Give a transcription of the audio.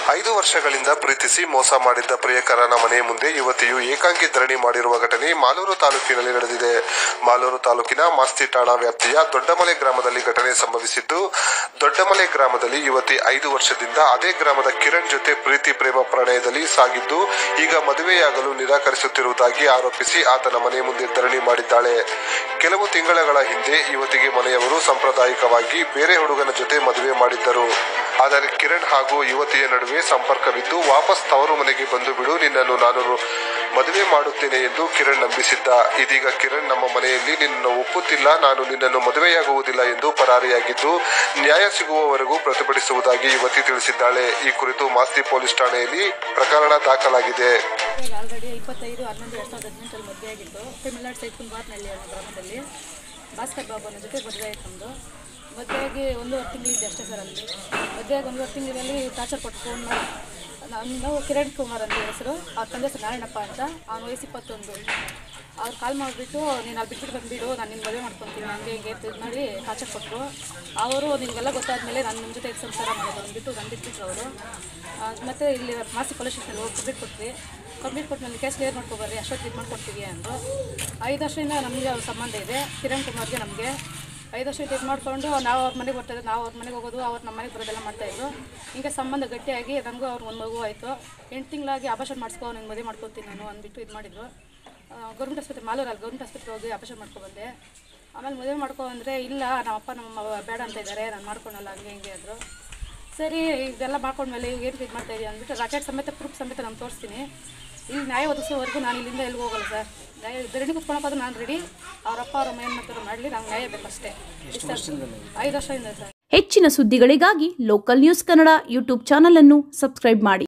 ಐದು ವರ್ಷಗಳಿಂದ ಪ್ರೀತಿಸಿ ಮೋಸ ಮಾಡಿದ್ದ ಪ್ರಿಯಕರನ ಮನೆ ಮುಂದೆ ಯುವತಿಯು ಏಕಾಂಗಿ ಧರಣಿ ಮಾಡಿರುವ ಘಟನೆ ಮಾಲೂರು ತಾಲೂಕಿನಲ್ಲಿ ನಡೆದಿದೆ ಮಾಲೂರು ತಾಲೂಕಿನ ಮಾಸ್ತಿ ಠಾಣಾ ವ್ಯಾಪ್ತಿಯ ದೊಡ್ಡಮಲೆ ಗ್ರಾಮದಲ್ಲಿ ಘಟನೆ ಸಂಭವಿಸಿದ್ದು ದೊಡ್ಡಮಲೆ ಗ್ರಾಮದಲ್ಲಿ ಯುವತಿ ಐದು ವರ್ಷದಿಂದ ಅದೇ ಗ್ರಾಮದ ಕಿರಣ್ ಜೊತೆ ಪ್ರೀತಿ ಪ್ರೇಮ ಪ್ರಣಯದಲ್ಲಿ ಸಾಗಿದ್ದು ಈಗ ಮದುವೆಯಾಗಲು ನಿರಾಕರಿಸುತ್ತಿರುವುದಾಗಿ ಆರೋಪಿಸಿ ಆತನ ಮನೆ ಮುಂದೆ ಧರಣಿ ಮಾಡಿದ್ದಾಳೆ ಕೆಲವು ತಿಂಗಳುಗಳ ಹಿಂದೆ ಯುವತಿಗೆ ಮನೆಯವರು ಸಾಂಪ್ರದಾಯಿಕವಾಗಿ ಬೇರೆ ಹುಡುಗನ ಜೊತೆ ಮದುವೆ ಮಾಡಿದ್ದರು ಆದರೆ ಕಿರಣ್ ಹಾಗೂ ಯುವತಿಯ ನಡುವೆ ಸಂಪರ್ಕವಿದ್ದು ವಾಪಸ್ ತವರು ಮನೆಗೆ ಬಂದು ಬಿಡು ನಿನ್ನನ್ನು ನಾನು ಮದುವೆ ಮಾಡುತ್ತೇನೆ ಎಂದು ಕಿರಣ್ ನಂಬಿಸಿದ್ದ ಇದೀಗ ಕಿರಣ್ ನಮ್ಮ ಮನೆಯಲ್ಲಿ ನಿನ್ನನ್ನು ಒಪ್ಪುತ್ತಿಲ್ಲ ನಾನು ನಿನ್ನನ್ನು ಮದುವೆಯಾಗುವುದಿಲ್ಲ ಎಂದು ಪರಾರಿಯಾಗಿದ್ದು ನ್ಯಾಯ ಸಿಗುವವರೆಗೂ ಪ್ರತಿಭಟಿಸುವುದಾಗಿ ಯುವತಿ ತಿಳಿಸಿದ್ದಾಳೆ ಈ ಕುರಿತು ಮಾಸ್ತಿ ಪೊಲೀಸ್ ಠಾಣೆಯಲ್ಲಿ ಪ್ರಕರಣ ದಾಖಲಾಗಿದೆ ಈಗ ಆಲ್ರೆಡಿ ಇಪ್ಪತ್ತೈದು ಹನ್ನೊಂದು ಎರಡು ಸಾವಿರದ ಹದಿನೆಂಟರಲ್ಲಿ ಮದುವೆ ಆಗಿತ್ತು ತಮಿಳ್ನಾಡು ಸೈಡ್ ಕುಂಬಾರ್ನಹಳ್ಳಿ ಅನ್ನೋ ಗ್ರಾಮದಲ್ಲಿ ಭಾಸ್ಕರ್ ಬಾಬು ಅನ್ನೋ ಜೊತೆ ಮದುವೆ ಆಯ್ತು ನಮ್ಮದು ಮದುವೆಯಾಗಿ ಒಂದೂವರೆ ತಿಂಗಳಿದ್ದೆ ಅಷ್ಟೇ ಸರ್ ಅಲ್ಲಿ ಮದುವೆಯಾಗಿ ಒಂದೂವರೆ ತಿಂಗಳಲ್ಲಿ ಟಾರ್ಚರ್ ಕೊಟ್ಟು ಫೋನ್ ಮಾಡಿ ನಾನು ಕಿರಣ್ ಕುಮಾರ್ ಅಂತ ಹೆಸರು ಅವ್ರ ತಂದೆ ಹೆಸರು ನಾರಾಯಣಪ್ಪ ಅಂತ ಅವ್ನ ವಯಸ್ಸು ಇಪ್ಪತ್ತೊಂದು ಅವ್ರು ಕಾಲ್ ಮಾಡಿಬಿಟ್ಟು ನೀನು ಅಲ್ಲಿ ಬಿಟ್ಬಿಟ್ಟು ಬಂದುಬಿಡು ನಾನು ನಿನ್ನ ಮದುವೆ ಮಾಡ್ಕೊತೀನಿ ಹಂಗೆ ಹಿಂಗೆ ಅಂತ ಇದು ಮಾಡಿ ಟಾರ್ಚರ್ ಕೊಟ್ಟರು ಅವರು ನಿಮಗೆಲ್ಲ ಗೊತ್ತಾದ್ಮೇಲೆ ನಾನು ನಿಮ್ಮ ಜೊತೆ ಸಂಸಾರ ಮಾಡೋದು ಅಂದ್ಬಿಟ್ಟು ನಾನು ಬಿಟ್ಬಿಟ್ರು ಅವರು ಮತ್ತು ಇಲ್ಲಿ ಮಾಸಿ ಪೊಲೀಸ್ ಸ್ಟೇಷನಲ್ಲಿ ಹೋಗಿ ಕಂಪ್ಲೀಟ್ ಕೊಟ್ವಿ ಕಂಪ್ಲೀಟ್ ಕೊಟ್ಟು ಕೇಸ್ ಕ್ಲಿಯರ್ ಮಾಡ್ಕೊಬರ್ರಿ ಅಷ್ಟೊತ್ತು ಇದು ಮಾಡ್ಕೊಡ್ತೀವಿ ಅಂದರು ಐದು ವರ್ಷದಿಂದ ನಮಗೆ ಅವ್ರ ಸಂಬಂಧ ಇದೆ ಕಿರಣ್ ಕುಮಾರ್ಗೆ ನಮಗೆ ಐದು ವರ್ಷ ಇದು ಮಾಡಿಕೊಂಡು ನಾವು ಅವ್ರ ಮನೆಗೆ ಬರ್ತಾಯಿದ್ದೆ ನಾವು ಅವ್ರ ಮನೆಗೆ ಹೋಗೋದು ಅವ್ರು ನಮ್ಮ ಮನೆಗೆ ಬರೋದೆಲ್ಲ ಮಾಡ್ತಾಯಿದ್ರು ಹಿಂಗೆ ಸಂಬಂಧ ಗಟ್ಟಿಯಾಗಿ ನನಗೂ ಅವ್ರು ಒಂದು ಮಗು ಆಯಿತು ಎಂಟು ತಿಂಗಳಾಗಿ ಆಪರೇಷನ್ ಮಾಡಿಸ್ಕೊ ನಿನ್ನ ಮದುವೆ ಮಾಡ್ಕೊತೀನಿ ನಾನು ಅಂದ್ಬಿಟ್ಟು ಇದು ಮಾಡಿದ್ರು ಗೌರ್ಮೆಂಟ್ ಆಸ್ಪತ್ರೆ ಮಾಲೂರಲ್ಲಿ ಗೌರ್ಮೆಂಟ್ ಆಸ್ಪತ್ರೆ ಹೋಗಿ ಆಪರೇಷನ್ ಮಾಡ್ಕೊಬಂದೆ ಆಮೇಲೆ ಮದುವೆ ಮಾಡ್ಕೊ ಅಂದರೆ ಇಲ್ಲ ನಮ್ಮ ಅಪ್ಪ ನಮ್ಮ ಅವ್ವ ಬೇಡ ಅಂತ ಇದ್ದಾರೆ ನಾನು ಮಾಡ್ಕೊಳಲ್ಲ ಹಂಗೆ ಹಿಂಗೆ ಅಂದರು ಸರಿ ಇದೆಲ್ಲ ಮಾಡ್ಕೊಂಡ್ಮೇಲೆ ಈಗ ಏನು ಇದು ಮಾಡ್ತಾ ಇದೀಯ ಅಂದ್ಬಿಟ್ಟು ರಾಕೆಟ್ ಸಮೇತ ಪ್ರೂಫ್ ಸಮೇತ ನಾನು ತೋರಿಸ್ತೀನಿ ಇಲ್ಲಿ ನ್ಯಾಯ ಒದಗಿಸೋವರೆಗೂ ನಾನು ಇಲ್ಲಿಂದ ಎಲ್ಲಿಗೆ ಹೋಗಲ್ಲ ಸರ್ ನ್ಯಾಯ ಧರಣಿ ಕುತ್ಕೊಳಕ್ಕಾದ್ರೂ ನಾನು ರೆಡಿ ಅವರಪ್ಪ ಅವ್ರ ಏನು ಮಾಡ್ತಾರೋ ಮಾಡಲಿ ನಂಗೆ ನ್ಯಾಯ ಬೇಕಷ್ಟೇ ಇಷ್ಟ ಐದು ವರ್ಷದಿಂದ ಸರ್ ಹೆಚ್ಚಿನ ಸುದ್ದಿಗಳಿಗಾಗಿ local news Kannada YouTube channel ಅನ್ನು ಸಬ್ಸ್ಕ್ರೈಬ್ ಮಾಡಿ